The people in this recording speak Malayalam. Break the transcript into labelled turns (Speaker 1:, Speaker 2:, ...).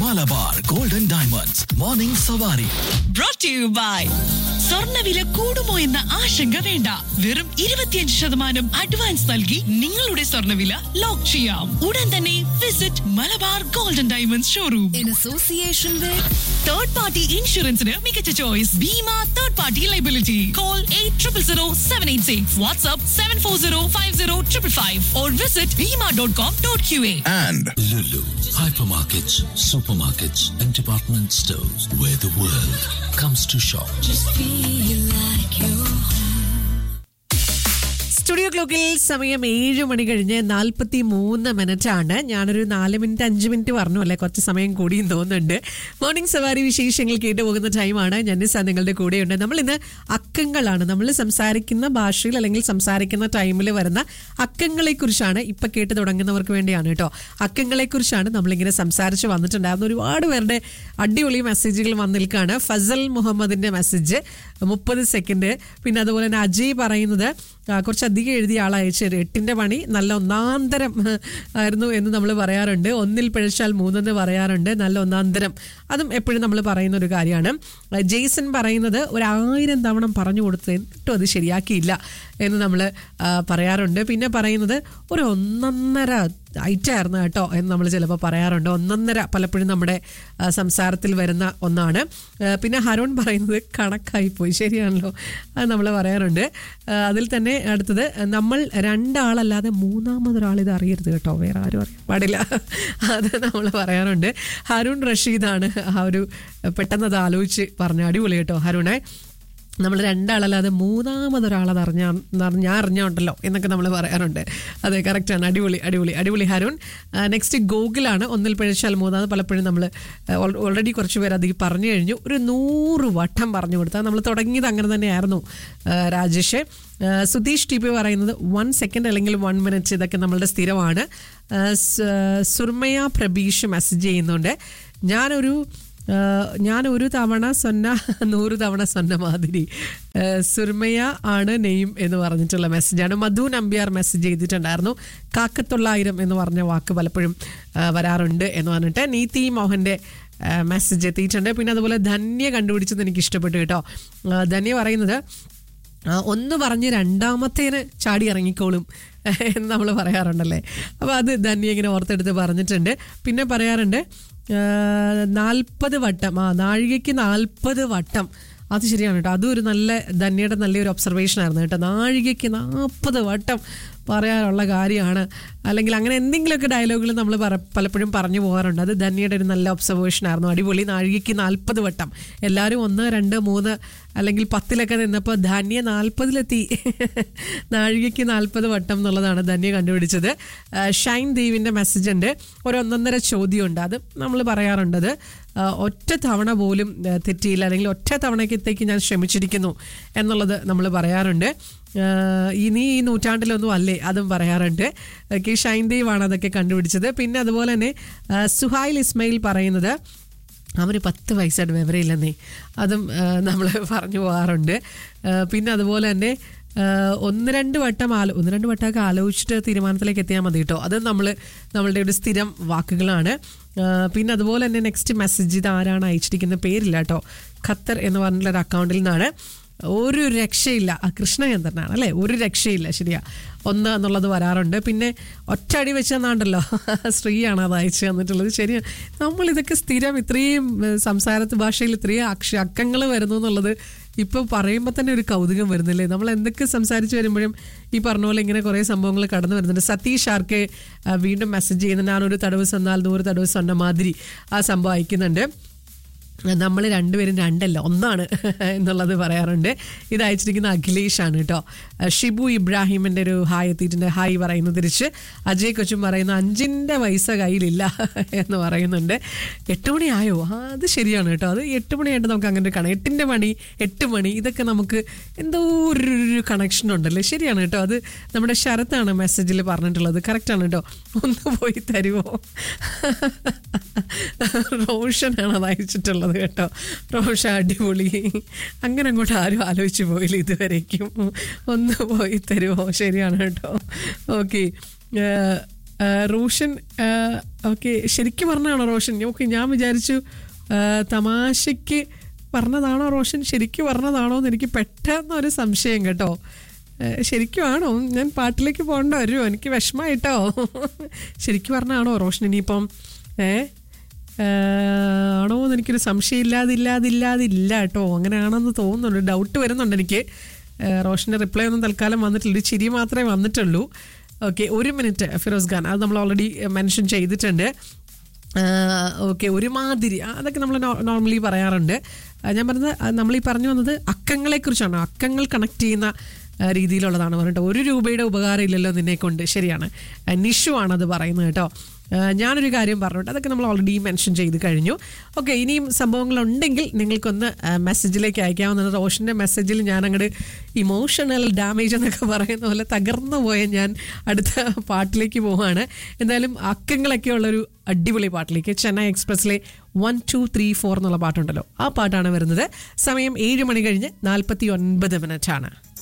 Speaker 1: മലബാർ ഗോൾഡൻ ഡയമണ്ട്സ് മോർണിംഗ് സവാരി
Speaker 2: brought to you by സ്വർണ്ണവില കൂടുമോ എന്ന ആശങ്ക വേണ്ട വെറും ഇരുപത്തിയഞ്ച് ശതമാനം അഡ്വാൻസ് നൽകി നിങ്ങളുടെ സ്വർണ്ണവില ലോക്ക് ചെയ്യാം ഉടൻ തന്നെ visit Malabar golden diamonds showroom
Speaker 3: in association with
Speaker 2: third party ഇൻഷുറൻസിന് മികച്ച choice Bima third party liability call eight triple zero seven eight six WhatsApp seven four zero five zero triple five or visit Bima dot com dot Q A
Speaker 1: and
Speaker 4: Lulu, hypermarkets, supermarkets, and department stores where the world comes to shop.
Speaker 3: feel like you
Speaker 5: studio ക്ലോക്കിൽ സമയം ഏഴ് മണി കഴിഞ്ഞ് നാൽപ്പത്തി മൂന്ന് മിനിറ്റ് ആണ് ഞാനൊരു നാല് മിനിറ്റ് അഞ്ച് മിനിറ്റ് പറഞ്ഞു അല്ലെ കുറച്ച് സമയം കൂടിയും തോന്നുന്നുണ്ട് മോർണിംഗ് സവാരി വിശേഷങ്ങൾ കേട്ടു പോകുന്ന ടൈമാണ് ജനിസ നിങ്ങളുടെ കൂടെയുണ്ട് നമ്മൾ ഇന്ന് അക്കങ്ങളാണ് നമ്മൾ സംസാരിക്കുന്ന ഭാഷയിൽ അല്ലെങ്കിൽ സംസാരിക്കുന്ന ടൈമിൽ വരുന്ന അക്കങ്ങളെ കുറിച്ചാണ് ഇപ്പൊ കേട്ട് തുടങ്ങുന്നവർക്ക് വേണ്ടിയാണ് കേട്ടോ അക്കങ്ങളെ കുറിച്ചാണ് നമ്മളിങ്ങനെ സംസാരിച്ച് വന്നിട്ടുണ്ടായിരുന്നു ഒരുപാട് പേരുടെ അടിപൊളി മെസ്സേജുകൾ വന്നു നിൽക്കുകയാണ് ഫസൽ മുഹമ്മദിന്റെ മെസ്സേജ് മുപ്പത് സെക്കൻഡ് പിന്നെ അതുപോലെ തന്നെ അജയ് പറയുന്നത് ആ, കുറച്ചധികം എഴുതിയ ആൾ അയച്ചത് എട്ടിന്റെ പണി നല്ല ഒന്നാന്തരം ആയിരുന്നു എന്ന് നമ്മൾ പറയാറുണ്ട് ഒന്നിൽ പിഴച്ചാൽ മൂന്നെന്ന് പറയാറുണ്ട് നല്ല ഒന്നാന്തരം അതും എപ്പോഴും നമ്മൾ പറയുന്ന ഒരു കാര്യമാണ് ആ, ജെയ്സൺ പറയുന്നത് ഒരു ആയിരം തവണ പറഞ്ഞു കൊടുത്ത് എന്നിട്ടും അത് ശരിയാക്കിയില്ല എന്ന് നമ്മൾ പറയാറുണ്ട് പിന്നെ പറയുന്നത് ഒരു ഒന്നൊന്നര ഐറ്റായിരുന്നു കേട്ടോ എന്ന് നമ്മൾ ചിലപ്പോൾ പറയാറുണ്ട് ഒന്നൊന്നര പലപ്പോഴും നമ്മുടെ ആ, സംസാരത്തിൽ വരുന്ന ഒന്നാണ് ആ, പിന്നെ ഹരോൺ പറയുന്നത് കണക്കായി പോയി ശരിയാണല്ലോ അത് നമ്മൾ പറയാറുണ്ട് ആ, അതിൽ തന്നെ അടുത്തത് നമ്മൾ രണ്ടാളല്ലാതെ മൂന്നാമതൊരാൾ ഇത് അറിയരുത് കേട്ടോ വേറെ ആരും അറിയാൻ പാടില്ല അത് നമ്മൾ പറയാറുണ്ട് ഹരുൺ റഷീദാണ് ആ ഒരു പെട്ടെന്ന് അത് ആലോചിച്ച് പറഞ്ഞ അടിപൊളി കേട്ടോ ഹരുണെ നമ്മൾ രണ്ടാളല്ലാതെ മൂന്നാമതൊരാളത് അറിഞ്ഞ ഞാൻ അറിഞ്ഞോണ്ടല്ലോ എന്നൊക്കെ നമ്മൾ പറയാറുണ്ട് അതെ കറക്റ്റാണ് അടിപൊളി അടിപൊളി അടിപൊളി ഹരുൺ നെക്സ്റ്റ് ഗൂഗിളാണ് ഒന്നിൽ പിഴച്ചാൽ മൂന്നാമത് പലപ്പോഴും നമ്മൾ ഓൾറെഡി കുറച്ച് പേര് അത് ഈ പറഞ്ഞു കഴിഞ്ഞു ഒരു നൂറ് വട്ടം പറഞ്ഞു കൊടുത്താൽ നമ്മൾ തുടങ്ങിയത് അങ്ങനെ തന്നെയായിരുന്നു ആ, രാജേഷ് ആ, സുധീഷ് ടി പി പറയുന്നത് വൺ സെക്കൻഡ് അല്ലെങ്കിൽ വൺ മിനിറ്റ് ഇതൊക്കെ നമ്മളുടെ സ്ഥിരമാണ് ആ, സ- സുർമയ പ്രബീഷ് മെസ്സേജ് ചെയ്യുന്നുണ്ട് ഞാനൊരു ആഹ് ഞാൻ ഒരു തവണ സൊന്ന നൂറ് തവണ സൊന്ന മാതിരി ആഹ് സുർമയ ആണ് നെയ്യും എന്ന് പറഞ്ഞിട്ടുള്ള മെസ്സേജാണ് മധു നമ്പ്യാർ മെസ്സേജ് ചെയ്തിട്ടുണ്ടായിരുന്നു കാക്കത്തൊള്ളായിരം എന്ന് പറഞ്ഞ വാക്ക് പലപ്പോഴും ആഹ് വരാറുണ്ട് എന്ന് പറഞ്ഞിട്ട് നീതി മോഹന്റെ മെസ്സേജ് എത്തിയിട്ടുണ്ട് പിന്നെ അതുപോലെ ധന്യ കണ്ടുപിടിച്ചത് എനിക്ക് ഇഷ്ടപ്പെട്ടു കേട്ടോ ആഹ് ധന്യ പറയുന്നത് ആ, ഒന്ന് പറഞ്ഞ് രണ്ടാമത്തേന് ചാടി ഇറങ്ങിക്കോളും എന്ന് നമ്മൾ പറയാറുണ്ടല്ലേ അപ്പോൾ അത് ധന്യ ഇങ്ങനെ ഓർത്തെടുത്ത് പറഞ്ഞിട്ടുണ്ട് പിന്നെ പറയാറുണ്ട് നാൽപ്പത് വട്ടം ആ നാഴികയ്ക്ക് നാൽപ്പത് വട്ടം അത് ശരിയാണ് കേട്ടോ അതും ഒരു നല്ല ധന്യയുടെ നല്ലൊരു ഒബ്സർവേഷൻ ആയിരുന്നു കേട്ടോ നാഴികയ്ക്ക് നാൽപ്പത് വട്ടം പറയാനുള്ള കാര്യമാണ് അല്ലെങ്കിൽ അങ്ങനെ എന്തെങ്കിലുമൊക്കെ ഡയലോഗുകൾ നമ്മൾ പലപ്പോഴും പറഞ്ഞു പോകാറുണ്ട് അത് ധന്യയുടെ ഒരു നല്ല ഒബ്സർവേഷൻ ആയിരുന്നു അടിപൊളി നാഴികയ്ക്ക് നാൽപ്പത് വട്ടം എല്ലാവരും ഒന്ന് രണ്ട് മൂന്ന് അല്ലെങ്കിൽ പത്തിലൊക്കെ നിന്നപ്പോൾ ധന്യ നാൽപ്പതിലെത്തി നാഴികയ്ക്ക് നാൽപ്പത് വട്ടം എന്നുള്ളതാണ് ധന്യ കണ്ടുപിടിച്ചത് ആ, ഷൈൻ ദേവിൻ്റെ മെസ്സേജ് ഉണ്ട് ഒരു ഒന്നൊന്നര ചോദ്യമുണ്ട് അത് നമ്മൾ പറയാറുണ്ടത് ആ, ഒറ്റ തവണ പോലും ആ, തെറ്റിയില്ല അല്ലെങ്കിൽ ഒറ്റ തവണക്കത്തേക്ക് ഞാൻ ശ്രമിച്ചിരിക്കുന്നു എന്നുള്ളത് നമ്മൾ പറയാറുണ്ട് ആ, ഇനി ഈ നൂറ്റാണ്ടിലൊന്നും അല്ലേ അതും പറയാറുണ്ട് ഓക്കെ ഷൈൻ ദേവാണ് അതൊക്കെ കണ്ടുപിടിച്ചത് പിന്നെ അതുപോലെ തന്നെ ആ, സുഹൈൽ ഇസ്മയിൽ പറയുന്നത് അവന് പത്ത് വയസ്സായിട്ട് വിവരമില്ലെന്നേ അതും നമ്മൾ പറഞ്ഞു പോകാറുണ്ട് ആ, പിന്നെ അതുപോലെ തന്നെ ആ, ഒന്ന് രണ്ട് വട്ടം ആലോ ഒന്ന് രണ്ട് വട്ടമൊക്കെ ആലോചിച്ചിട്ട് തീരുമാനത്തിലേക്ക് എത്തിയാൽ മതി കേട്ടോ അത് നമ്മൾ നമ്മളുടെ ഒരു സ്ഥിരം വാക്കുകളാണ് ആ, പിന്നെ അതുപോലെ തന്നെ നെക്സ്റ്റ് മെസ്സേജ് ഇത് ആരാണ് അയച്ചിരിക്കുന്ന പേരില്ല കേട്ടോ ഖത്തർ എന്ന് പറഞ്ഞിട്ടുള്ള ഒരു അക്കൗണ്ടിൽ നിന്നാണ് ഒരു രക്ഷയില്ല ആ കൃഷ്ണചന്ദ്രനാണ് അല്ലേ ഒരു രക്ഷയില്ല ശരിയാ ഒന്ന് എന്നുള്ളത് വരാറുണ്ട് പിന്നെ ഒറ്റടി വെച്ചെന്നാണ്ടല്ലോ സ്ത്രീയാണ് അത് അയച്ചു തന്നിട്ടുള്ളത് ശരിയാണ് നമ്മൾ ഇതൊക്കെ സ്ഥിരം ഇത്രയും ഏഹ്, സംസാരത്ത് ഭാഷയിൽ ഇത്രയും അക്ഷ അക്കങ്ങൾ വരുന്നു എന്നുള്ളത് ഇപ്പോൾ പറയുമ്പോൾ തന്നെ ഒരു കൗതുകം വരുന്നില്ലേ നമ്മൾ എന്തൊക്കെ സംസാരിച്ച് വരുമ്പോഴും ഈ പറഞ്ഞ പോലെ ഇങ്ങനെ കുറേ സംഭവങ്ങൾ കടന്നു വരുന്നുണ്ട് സതീഷ് ആർക്ക് ആ, വീണ്ടും മെസ്സേജ് ചെയ്യുന്നുണ്ട് ഞാനൊരു തടവ് സ്വന്നാൽ നൂറ് തടവ് സ്വന്ന മാതിരി ആ സംഭവം അയക്കുന്നുണ്ട് നമ്മൾ രണ്ടുപേരും രണ്ടല്ല ഒന്നാണ് എന്നുള്ളത് പറയാറുണ്ട് ഇത് അയച്ചിരിക്കുന്ന അഖിലേഷ് ആണ് കേട്ടോ ഷിബു ഇബ്രാഹിമിൻ്റെ ഒരു ഹായ് എത്തിയിട്ടുണ്ട് ഹായ് പറയുന്നു തിരിച്ച് അജയ് കൊച്ചും പറയുന്നു അഞ്ചിൻ്റെ പൈസ കയ്യിലില്ല എന്ന് പറയുന്നുണ്ട് എട്ട് മണി ആയോ ആ അത് ശരിയാണ് കേട്ടോ അത് എട്ട് മണിയായിട്ട് നമുക്ക് അങ്ങനെ ഒരു കാണാം എട്ടിൻ്റെ മണി എട്ട് മണി ഇതൊക്കെ നമുക്ക് എന്തോ ഒരു ഒരു കണക്ഷൻ ഉണ്ടല്ലേ ശരിയാണ് കേട്ടോ അത് നമ്മുടെ ശരത്താണ് മെസ്സേജിൽ പറഞ്ഞിട്ടുള്ളത് കറക്റ്റാണ് കേട്ടോ ഒന്ന് പോയി തരുമോ റോഷനാണ് അത് അയച്ചിട്ടുള്ളത് കേട്ടോ റോഷ അടിപൊളി അങ്ങനെ അങ്ങോട്ട് ആരും ആലോചിച്ച് പോയില്ല ഇതുവരേക്കും ഒന്ന് പോയി തരുമോ ശരിയാണ് കേട്ടോ ഓക്കെ ആ, റോഷൻ ഓക്കെ ശരിക്കും പറഞ്ഞാണോ റോഷൻ ഓക്കെ ഞാൻ വിചാരിച്ചു ആ, തമാശയ്ക്ക് പറഞ്ഞതാണോ റോഷൻ ശരിക്കും പറഞ്ഞതാണോ എന്ന് എനിക്ക് പെട്ടെന്നൊരു സംശയം കേട്ടോ ആ, ശരിക്കും ആണോ ഞാൻ പാട്ടിലേക്ക് പോകേണ്ട വരുമോ എനിക്ക് വിഷമമായിട്ടോ ശരിക്കും പറഞ്ഞാണോ റോഷൻ ഇനിയിപ്പം ഏ ആ, ആണോ എന്ന് എനിക്കൊരു സംശയം ഇല്ലാതില്ലാതില്ലാതില്ല കേട്ടോ അങ്ങനെയാണെന്ന് തോന്നുന്നുണ്ട് ഡൗട്ട് വരുന്നുണ്ട് എനിക്ക് ആ, റോഷൻ്റെ റിപ്ലൈ ഒന്നും തൽക്കാലം വന്നിട്ടില്ല ഒരു ചിരി മാത്രമേ വന്നിട്ടുള്ളൂ ഓക്കെ ഒരു മിനിറ്റ് ഫിറോസ് ഖാൻ അത് നമ്മൾ ഓൾറെഡി മെൻഷൻ ചെയ്തിട്ടുണ്ട് ഓക്കെ ഒരുമാതിരി ആ, അതൊക്കെ നമ്മൾ നോർമലി പറയാറുണ്ട് ആ, ഞാൻ പറഞ്ഞത് ആ, നമ്മൾ ഈ പറഞ്ഞു വന്നത് അക്കങ്ങളെക്കുറിച്ചാണ് അക്കങ്ങൾ കണക്ട് ചെയ്യുന്ന ആ, രീതിയിലുള്ളതാണ് പറഞ്ഞിട്ട് ഒരു രൂപയുടെ ഉപകാരം ഇല്ലല്ലോ നിന്നെ കൊണ്ട് ശരിയാണ് ആ, നിഷു ആണത് പറയുന്നത് കേട്ടോ ആ, ഞാനൊരു കാര്യം പറഞ്ഞോട്ടെ അതൊക്കെ നമ്മൾ ഓൾറെഡി മെൻഷൻ ചെയ്ത് കഴിഞ്ഞു ഓക്കെ ഇനിയും സംഭവങ്ങളുണ്ടെങ്കിൽ നിങ്ങൾക്കൊന്ന് ആ, മെസ്സേജിലേക്ക് അയക്കാവുന്നതാണ് റോഷൻ്റെ മെസ്സേജിൽ ഞാൻ അങ്ങോട്ട് ഇമോഷണൽ ഡാമേജ് എന്നൊക്കെ പറയുന്ന പോലെ തകർന്നു പോയ ഞാൻ അടുത്ത പാട്ടിലേക്ക് പോവാണ് എന്തായാലും അക്കങ്ങളൊക്കെ ഉള്ളൊരു അടിപൊളി പാട്ടിലേക്ക് ചെന്നൈ എക്സ്പ്രസ്സിലെ വൺ ടു ത്രീ ഫോർ എന്നുള്ള പാട്ടുണ്ടല്ലോ ആ പാട്ടാണ് വരുന്നത് സമയം ഏഴ് മണി കഴിഞ്ഞ് നാൽപ്പത്തി ഒൻപത് മിനിറ്റ് ആണ്